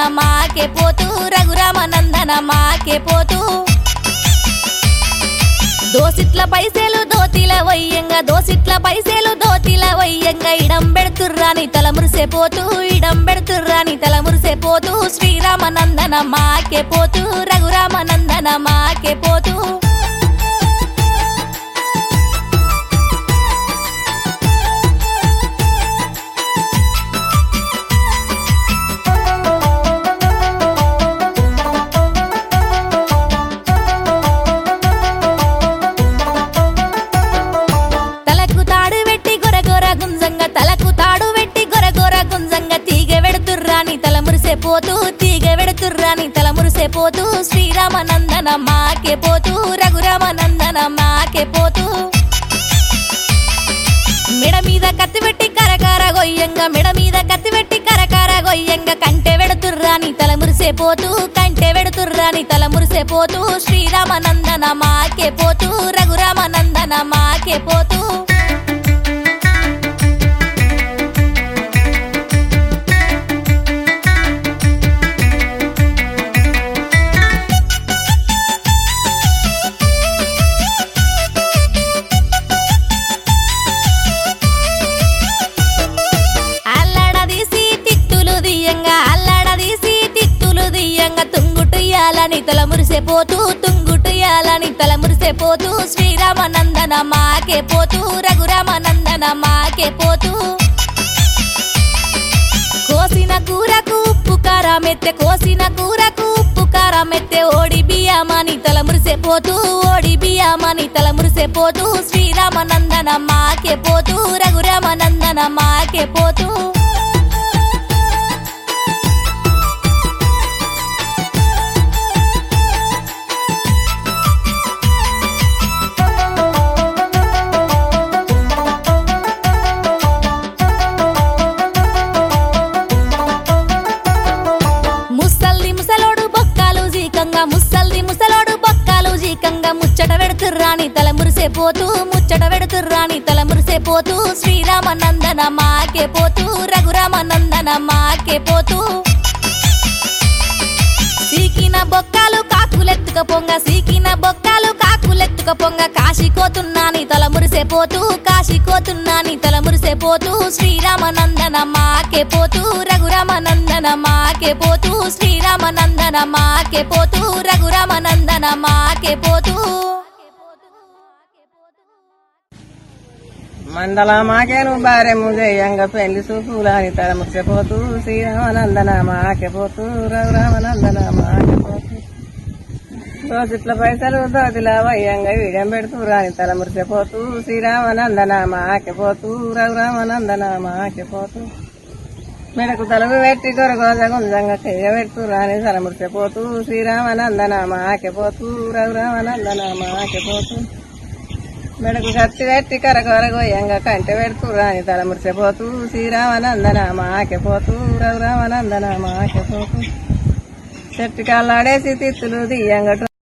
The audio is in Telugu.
మాకే పోతూ రఘురామనందన మాకే పోతూ దోసిట్ల పైసలు దోతిల వయ్యంగా దోసిట్ల పైసలు దోతిల వయ్యంగా ఇడం పెడుతుర్రాని తల మురిసెపోతూ ఇడం పెడుతుర్రాని తల మురిసెపోతూ శ్రీరామనందన మాకే పోతూ రఘురామనందన మాకే పోతూ తలకు తాడు పెట్టి గొర గొర గుంజంగా తలకు తాడు పెట్టి గొర గొర గుంజంగా తీగ వెడుతుర్రాని తల మురిసెపోతూ తీగ వెడుతుర్రాని తల మురిసెపోతూ శ్రీరామనందన మాకే పోతూ రఘురామనందన మాకే పోతూ మెడ మీద కత్తి పెట్టి కరకర గొయ్యంగా మెడ మీద కత్తి పెట్టి కరకర గొయ్యంగా కంటె వెడుతుర్రాని తల మురిసెపోతూ కంటె వెడుతుర్రాని తల మురిసెపోతూ శ్రీరామనందన మాకే పోతూ రఘురామనందన మాకే పోతూ అల్లడదీసి తిత్తులు దియ్యంగా అల్లడదీసి తిత్తులు దియ్యంగా తుంగుటుయ్యాలని తల మురిసెపోతూ తుంగుటుయ్యాలని తల మురిసెపోతూ శ్రీరామనందన మాకే పోతూ రఘురామనందన మాకే పోతూ కోసిన కూరకు ఉప్పు కారమెత్తె కోసిన కూరకు ఉప్పు కారమెత్తె ఓడి బియ్యమని తల మురిసెపోతూ ఓడి బియ్యమని తల మురిసెపోతూ శ్రీరామనందన మాకే పోతూ రఘురామనందన మాకే పోతూ ముసల్ది ముసలోడు బొక్కాలు జీకంగా ముసల్ది ముసలోడు బొక్కాలు జీకంగా ముచ్చట వెడుతుర్రాని తల మురిసెపోతూ ముచ్చట వెడుతుర్రాని తల మురిసెపోతూ శ్రీరామనందన మాకే పోతూ రఘురామనందన మాకే పోతూ సీకిన బొక్కాలు కాకులెత్తుక పొంగ సీకిన బొక్కాలు కాకులెత్తుక పొంగ కాశీకోతున్నాని తల మురిసెపోతూ కాశీకోతున్నాని తల మురిసెపోతూ శ్రీరామనందన మాకే పోతూ రఘురామనందన మాకే పోతూ శ్రీరామనందన మాకే పోతూ రఘురామనందన మాకే పోతూ మందల మాకేను భార్యము జయంగా పెళ్లి చూపులాని తల ముచ్చపోతూ శ్రీరామనందన మాకెపోతూ రఘురామనందన మాకెపోతూ దోసిట్ల పైసలు దోతిలా వయ్యంగా వీడం పెడుతూ రాని తల మురిసిపోతూ శ్రీరామనందన మాకెపోతూ రఘురామనందన మాకెపోతూ మెడకు తలుపు పెట్టి కొరగోజ గుంజంగా చెయ్య పెడుతూ రాని తల మురిసిపోతూ శ్రీరామనందన మాకెపోతూ రఘురామనందన మాకెపోతూ మెడకు కత్తి పెట్టి కరకొరగోయంగా కంటె పెడుతూ రాని తల మురిసిపోతూ శ్రీరామనందన మాకెపోతూ రఘురామనందన మాకెపోతూ చెట్టు కాళ్ళాడేసి తిత్తులు దియ్యంగటు